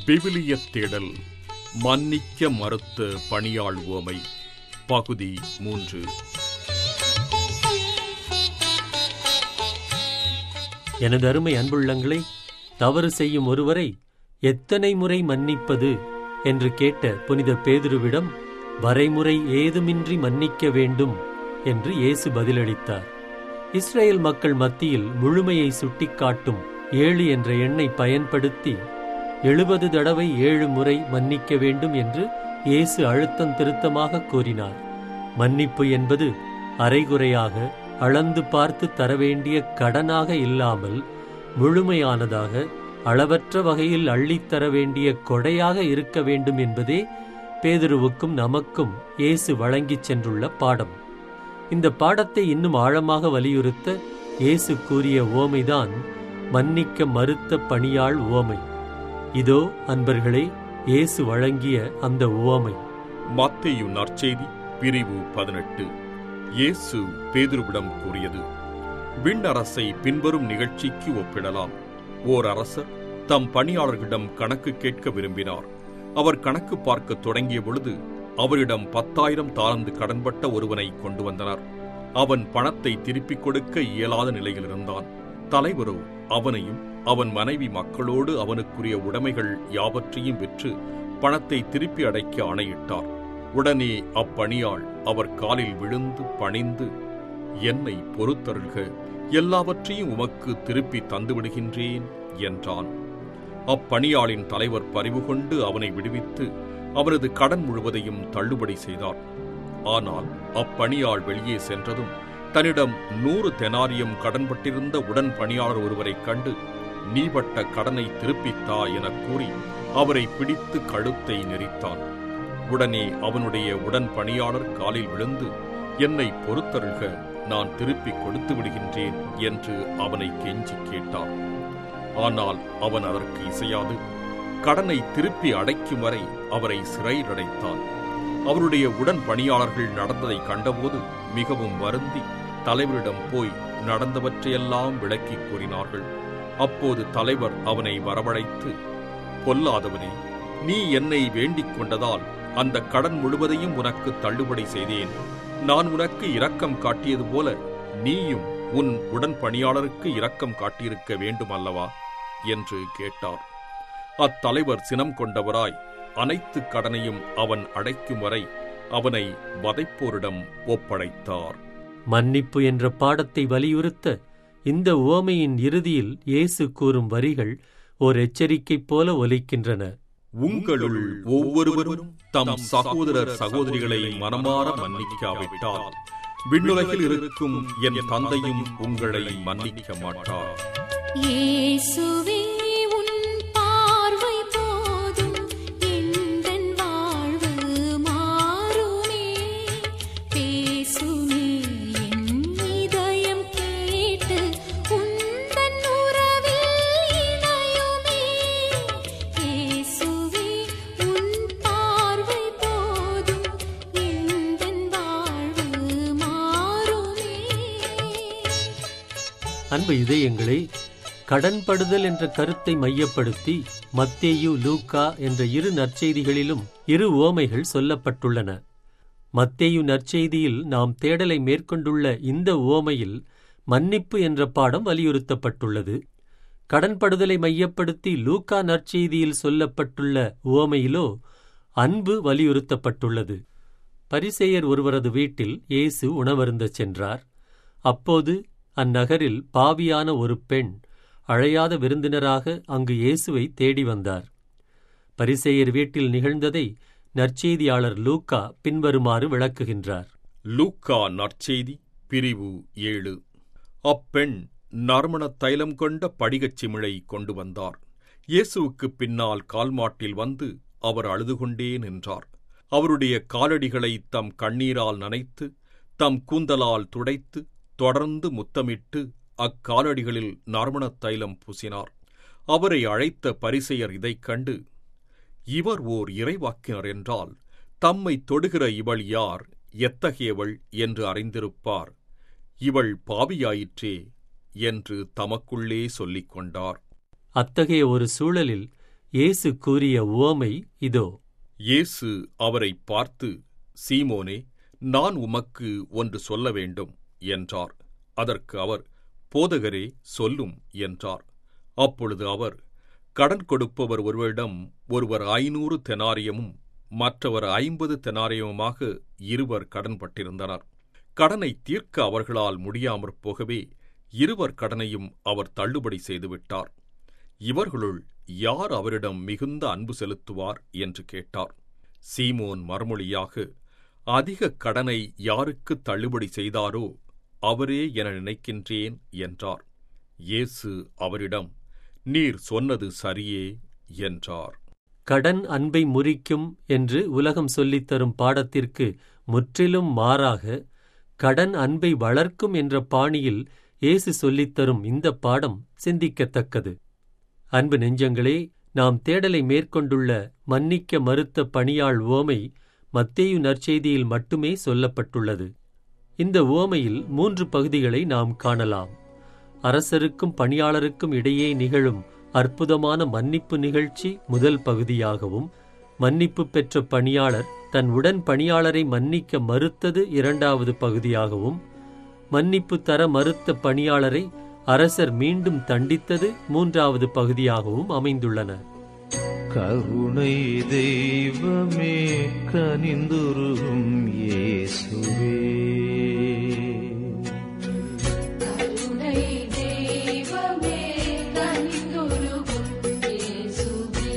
விவிலிய தேடல் மன்னிக்க மறுத்த பணியாள் உவமை பகுதி மூன்று எனது அருமை அன்புள்ளங்களை தவறு செய்யும் ஒருவரை எத்தனை முறை மன்னிப்பது என்று கேட்ட புனித பேதுருவிடம் வரைமுறை ஏதுமின்றி மன்னிக்க வேண்டும் என்று இயேசு பதிலளித்தார் இஸ்ரேல் மக்கள் மத்தியில் முழுமையை சுட்டிக்காட்டும் ஏழு என்ற எண்ணை பயன்படுத்தி எழுபது தடவை ஏழு முறை மன்னிக்க வேண்டும் என்று இயேசு அழுத்தம் திருத்தமாக கூறினார் மன்னிப்பு என்பது அரைகுறையாக அளந்து பார்த்து தர வேண்டிய கடனாக இல்லாமல் முழுமையானதாக அளவற்ற வகையில் அள்ளித்தர வேண்டிய கொடையாக இருக்க வேண்டும் என்பதே பேதுருவுக்கும் நமக்கும் இயேசு வழங்கிச் சென்றுள்ள பாடம் இந்த பாடத்தை இன்னும் ஆழமாக வலியுறுத்த இயேசு கூறிய ஓமைதான் மன்னிக்க மறுத்த பணியாள் உவமை இதோ அன்பர்களே இயேசு வழங்கிய அந்த உவமை மத்தேயு நற்செய்தி பிரிவு பதினெட்டு இயேசு பேதுருவிடம் கூறியது விண்ணரசை பின்வரும் நிகழ்ச்சிக்கு ஒப்பிடலாம் ஓர் அரசர் தம் பணியாளர்களிடம் கணக்கு கேட்க விரும்பினார் அவர் கணக்கு பார்க்க தொடங்கிய பொழுது அவரிடம் பத்தாயிரம் தாளந்து கடன்பட்ட ஒருவனை கொண்டு வந்தனர் அவன் பணத்தை திருப்பிக் கொடுக்க இயலாத நிலையில் இருந்தான் தலைவரோ அவனையும் அவன் மனைவி மக்களோடு அவனுக்குரிய உடைமைகள் யாவற்றையும் விற்று பணத்தை திருப்பி அடைக்க ஆணையிட்டார் உடனே அப்பணியாள் அவர் காலில் விழுந்து பணிந்து என்னை பொறுத்தருள்க எல்லாவற்றையும் உமக்கு திருப்பி தந்துவிடுகின்றேன் என்றான் அப்பணியாளின் தலைவர் பரிவு கொண்டு அவனை விடுவித்து அவனது கடன் முழுவதையும் தள்ளுபடி செய்தார் ஆனால் அப்பணியாள் வெளியே சென்றதும் தன்னிடம் நூறு தெனாரியம் கடன்பட்டிருந்த உடன் பணியாளர் ஒருவரைக் கண்டு நீ பட்ட கடனை திருப்பித்தா எனக் கூறி அவரை பிடித்து கழுத்தை நெரித்தான் உடனே அவனுடைய உடன் பணியாளர் காலில் விழுந்து என்னை பொறுத்தருள்க நான் திருப்பி கொடுத்து விடுகின்றேன் என்று அவனை கெஞ்சி கேட்டான் ஆனால் அவன் அதற்கு இசையாது கடனை திருப்பி அடைக்கும் வரை அவரை சிறையில் அடைத்தான் அவருடைய உடன் பணியாளர்கள் நடந்ததை கண்டபோது மிகவும் வருந்தி தலைவரிடம் போய் நடந்தவற்றையெல்லாம் விளக்கிக் கூறினார்கள் அப்போது தலைவர் அவனை வரவழைத்து பொல்லாதவனே நீ என்னை வேண்டிக் கொண்டதால் அந்த கடன் முழுவதையும் உனக்கு தள்ளுபடி செய்தேன் நான் உனக்கு இரக்கம் காட்டியது போல நீயும் உன் உடன் பணியாளருக்கு இரக்கம் காட்டியிருக்க வேண்டும் அல்லவா என்று கேட்டார் அத்தலைவர் சினம் கொண்டவராய் அனைத்து கடனையும் அவன் அடைக்கும் வரை அவனை வதைப்போரிடம் ஒப்படைத்தார் மன்னிப்பு என்ற பாடத்தை வலியுறுத்த இந்த உவமையின் இறுதியில் இயேசு கூறும் வரிகள் ஓர் எச்சரிக்கை போல ஒலிக்கின்றன உங்களுள் ஒவ்வொருவரும் தம் சகோதரர் சகோதரிகளை மனமாற மன்னிக்காவிட்டால் விண்ணுலகில் இருக்கும் என் தந்தையும் உங்களை மன்னிக்க மாட்டார் இயேசுவே உன் பார்வை போதும் எந்தன் வாழ்வு மாறுமே பேசுமே என் இதயம் கேட்டு உந்தன் உறவில் இணையுமே இயேசுவே உன் பார்வை போதும் எந்தன் வாழ்வு மாறுமே அன்பு இதயங்களே கடன்படுதல் என்ற கருத்தை மையப்படுத்தி மத்தேயு லூக்கா என்ற இரு நற்செய்திகளிலும் இரு உவமைகள் சொல்லப்பட்டுள்ளன மத்தேயு நற்செய்தியில் நாம் தேடலை மேற்கொண்டுள்ள இந்த உவமையில் மன்னிப்பு என்ற பாடம் வலியுறுத்தப்பட்டுள்ளது கடன்படுதலை மையப்படுத்தி லூக்கா நற்செய்தியில் சொல்லப்பட்டுள்ள உவமையிலோ அன்பு வலியுறுத்தப்பட்டுள்ளது பரிசேயர் ஒருவரது வீட்டில் இயேசு உணவருந்தச் சென்றார் அப்போது அந்நகரில் பாவியான ஒரு பெண் அழையாத விருந்தினராக அங்கு இயேசுவை தேடி வந்தார் பரிசேயர் வீட்டில் நிகழ்ந்ததை நற்செய்தியாளர் லூக்கா பின்வருமாறு விளக்குகின்றார் லூக்கா நற்செய்தி பிரிவு ஏழு அப்பெண் நறுமணத் தைலம் கொண்ட படிகச் சிமிழை கொண்டு வந்தார் இயேசுவுக்குப் பின்னால் கால்மாட்டில் வந்து அவர் அழுது கொண்டே நின்றார் அவருடைய காலடிகளை தம் கண்ணீரால் நனைத்து தம் கூந்தலால் துடைத்து தொடர்ந்து முத்தமிட்டு அக்காலடிகளில் நறுமணத் தைலம் பூசினார் அவரை அழைத்த பரிசெயர் இதைக் கண்டு இவர் ஓர் இறைவாக்கினர் என்றால் தம்மை தொடுகிற இவள் யார் எத்தகையவள் என்று அறிந்திருப்பார் இவள் பாவியாயிற்றே என்று தமக்குள்ளே சொல்லிக் கொண்டார் அத்தகைய ஒரு சூழலில் இயேசு கூறிய உவமை இதோ இயேசு அவரை பார்த்து சீமோனே நான் உமக்கு ஒன்று சொல்ல வேண்டும் என்றார் அதற்கு அவர் போதகரே சொல்லும் என்றார் அப்பொழுது அவர் கடன் கொடுப்பவர் ஒருவரிடம் ஒருவர் ஐநூறு தெனாரியமும் மற்றவர் ஐம்பது தெனாரியமுமாக இருவர் கடன்பட்டிருந்தனர் கடனை தீர்க்க அவர்களால் முடியாமற் போகவே இருவர் கடனையும் அவர் தள்ளுபடி செய்துவிட்டார் இவர்களுள் யார் அவரிடம் மிகுந்த அன்பு செலுத்துவார் என்று கேட்டார் சீமோன் மறுமொழியாக அதிக கடனை யாருக்கு தள்ளுபடி செய்தாரோ அவரே என நினைக்கின்றேன் என்றார் இயேசு அவரிடம் நீர் சொன்னது சரியே என்றார் கடன் அன்பை முறிக்கும் என்று உலகம் சொல்லித் தரும் பாடத்திற்கு முற்றிலும் மாறாக கடன் அன்பை வளர்க்கும் என்ற பாணியில் இயேசு சொல்லித் தரும் இந்த பாடம் சிந்திக்கத்தக்கது அன்பு நெஞ்சங்களே நாம் தேடலை மேற்கொண்டுள்ள மன்னிக்க மறுத்த பணியாள் உவமை மத்தேயு நற்செய்தியில் மட்டுமே சொல்லப்பட்டுள்ளது இந்த உவமையில் மூன்று பகுதிகளை நாம் காணலாம் அரசருக்கும் பணியாளருக்கும் இடையே நிகழும் அற்புதமான மன்னிப்பு நிகழ்ச்சி முதல் பகுதியாகவும் மன்னிப்பு பெற்ற பணியாளர் தன் உடன் பணியாளரை மன்னிக்க மறுத்தது இரண்டாவது பகுதியாகவும் மன்னிப்பு தர மறுத்த பணியாளரை அரசர் மீண்டும் தண்டித்தது மூன்றாவது பகுதியாகவும் அமைந்துள்ளன கருணை தெய்வமே கனிந்துருகும் இயேசுவே கருணை தெய்வமே கனிந்துருகும் இயேசுவே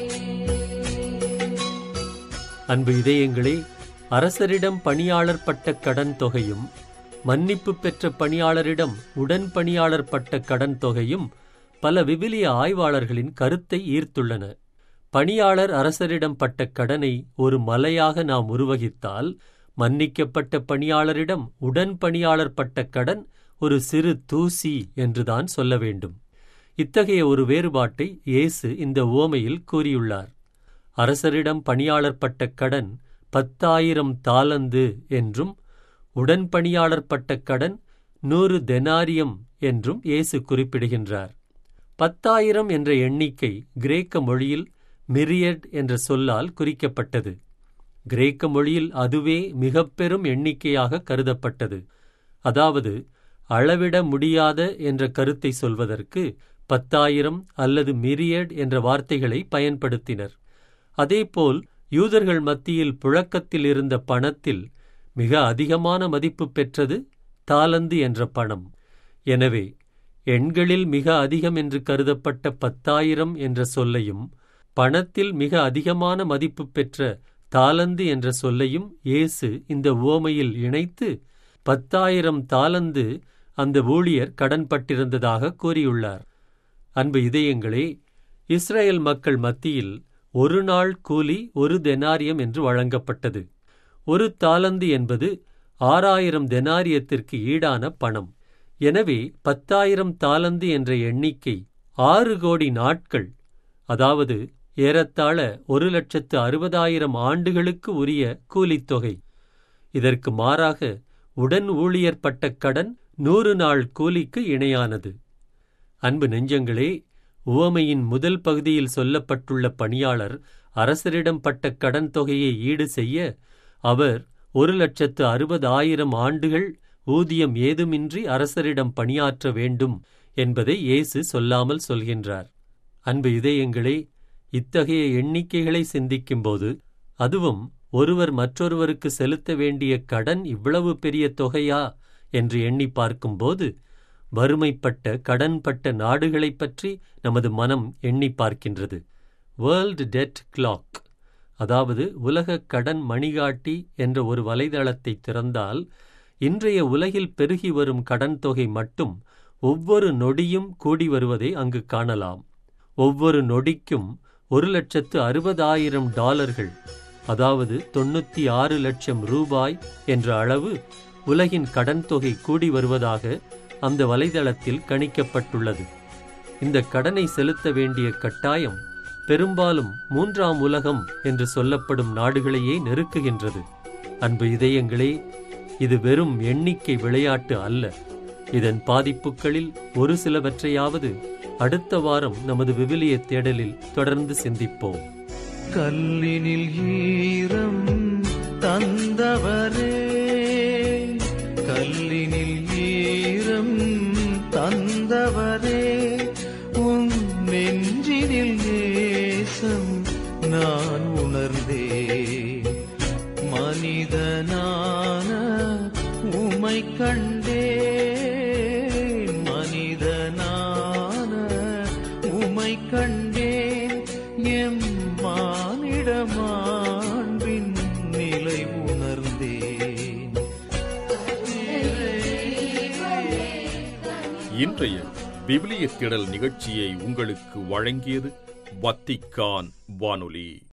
அன்பு இதயங்களே அரசரிடம் பணியாளர் பட்ட கடன் தொகையும் மன்னிப்பு பெற்ற பணியாளரிடம் உடன் பணியாளர் பட்ட கடன் தொகையும் பல விவிலிய ஆய்வாளர்களின் கருத்தை ஈர்த்துள்ளன பணியாளர் அரசரிடம் பட்ட கடனை ஒரு மலையாக நாம் உருவகித்தால் மன்னிக்கப்பட்ட பணியாளரிடம் உடன் பணியாளர் பட்ட கடன் ஒரு சிறு தூசி என்றுதான் சொல்ல வேண்டும் இத்தகைய ஒரு வேறுபாட்டை இயேசு இந்த உவமையில் கூறியுள்ளார் அரசரிடம் பணியாளர் பட்ட கடன் பத்தாயிரம் தாலந்து என்றும் உடன் பணியாளர் பட்ட கடன் நூறு தெனாரியம் என்றும் இயேசு குறிப்பிடுகின்றார் பத்தாயிரம் என்ற எண்ணிக்கை கிரேக்க மொழியில் மிரியட் என்ற சொல்லால் குறிக்கப்பட்டது கிரேக்க மொழியில் அதுவே மிகப் பெரும் எண்ணிக்கையாக கருதப்பட்டது அதாவது அளவிட முடியாத என்ற கருத்தை சொல்வதற்கு பத்தாயிரம் அல்லது மிரியட் என்ற வார்த்தைகளை பயன்படுத்தினர் அதேபோல் யூதர்கள் மத்தியில் புழக்கத்தில் இருந்த பணத்தில் மிக அதிகமான மதிப்பு பெற்றது தாலந்து என்ற பணம் எனவே எண்களில் மிக அதிகம் என்று கருதப்பட்ட பத்தாயிரம் என்ற சொல்லையும் பணத்தில் மிக அதிகமான மதிப்பு பெற்ற தாலந்து என்ற சொல்லையும் இயேசு இந்த உவமையில் இணைத்து பத்தாயிரம் தாலந்து அந்த ஊழியர் கடன்பட்டிருந்ததாக கூறியுள்ளார் அன்பு இதயங்களே இஸ்ரேல் மக்கள் மத்தியில் ஒரு நாள் கூலி ஒரு தெனாரியம் என்று வழங்கப்பட்டது ஒரு தாலந்து என்பது ஆறாயிரம் தெனாரியத்திற்கு ஈடான பணம் எனவே பத்தாயிரம் தாலந்து என்ற எண்ணிக்கை ஆறு கோடி நாட்கள் அதாவது ஏறத்தாழ ஒரு லட்சத்து அறுபதாயிரம் ஆண்டுகளுக்கு உரிய கூலித்தொகை இதற்கு மாறாக உடன் ஊழியர் பட்ட கடன் நூறு நாள் கூலிக்கு இணையானது அன்பு நெஞ்சங்களே உவமையின் முதல் பகுதியில் சொல்லப்பட்டுள்ள பணியாளர் அரசரிடம் பட்ட கடன் தொகையை ஈடு செய்ய அவர் ஒரு லட்சத்து அறுபதாயிரம் ஆண்டுகள் ஊதியம் ஏதுமின்றி அரசரிடம் பணியாற்ற வேண்டும் என்பதை இயேசு சொல்லாமல் சொல்கின்றார் அன்பு இதயங்களே இத்தகைய எண்ணிக்கைகளை சிந்திக்கும்போது அதுவும் ஒருவர் மற்றொருவருக்கு செலுத்த வேண்டிய கடன் இவ்வளவு பெரிய தொகையா என்று எண்ணி பார்க்கும்போது வறுமைப்பட்ட கடன்பட்ட நாடுகளைப் பற்றி நமது மனம் எண்ணி பார்க்கின்றது வேர்ல்ட் டெட் கிளாக் அதாவது உலக கடன் மணிகாட்டி என்ற ஒரு வலைதளத்தை திறந்தால் இன்றைய உலகில் பெருகி வரும் கடன் தொகை மட்டும் ஒவ்வொரு நொடியும் கூடி வருவதை அங்கு காணலாம் ஒவ்வொரு நொடிக்கும் ஒரு லட்சத்து அறுபதாயிரம் டாலர்கள் அதாவது தொண்ணூத்தி ஆறு லட்சம் ரூபாய் என்ற அளவு உலகின் கடன் தொகை கூடி வருவதாக அந்த வலைதளத்தில் கணிக்கப்பட்டுள்ளது இந்த கடனை செலுத்த வேண்டிய கட்டாயம் பெரும்பாலும் மூன்றாம் உலகம் என்று சொல்லப்படும் நாடுகளையே நெருக்குகின்றது அன்பு இதயங்களே இது வெறும் எண்ணிக்கை விளையாட்டு அல்ல இதன் பாதிப்புகளில் ஒரு சிலவற்றையாவது அடுத்த வாரம் நமது விவிலிய தேடலில் தொடர்ந்து சிந்திப்போம் கல்லினில் ஈரம் தந்தவரே கல்லினில் ஈரம் தந்தவரே உன் நெஞ்சினில் நேசம் நான் உணர்ந்தேன் மனிதனான உமை கண்டேன் மனிதனான உமை கண்டேன் எம் மானிடமாண்பின் நிலை உணர்ந்தேன் இன்றைய விவிலிய திடல் நிகழ்ச்சியை உங்களுக்கு வழங்கியது வத்திக்கான் வானொலி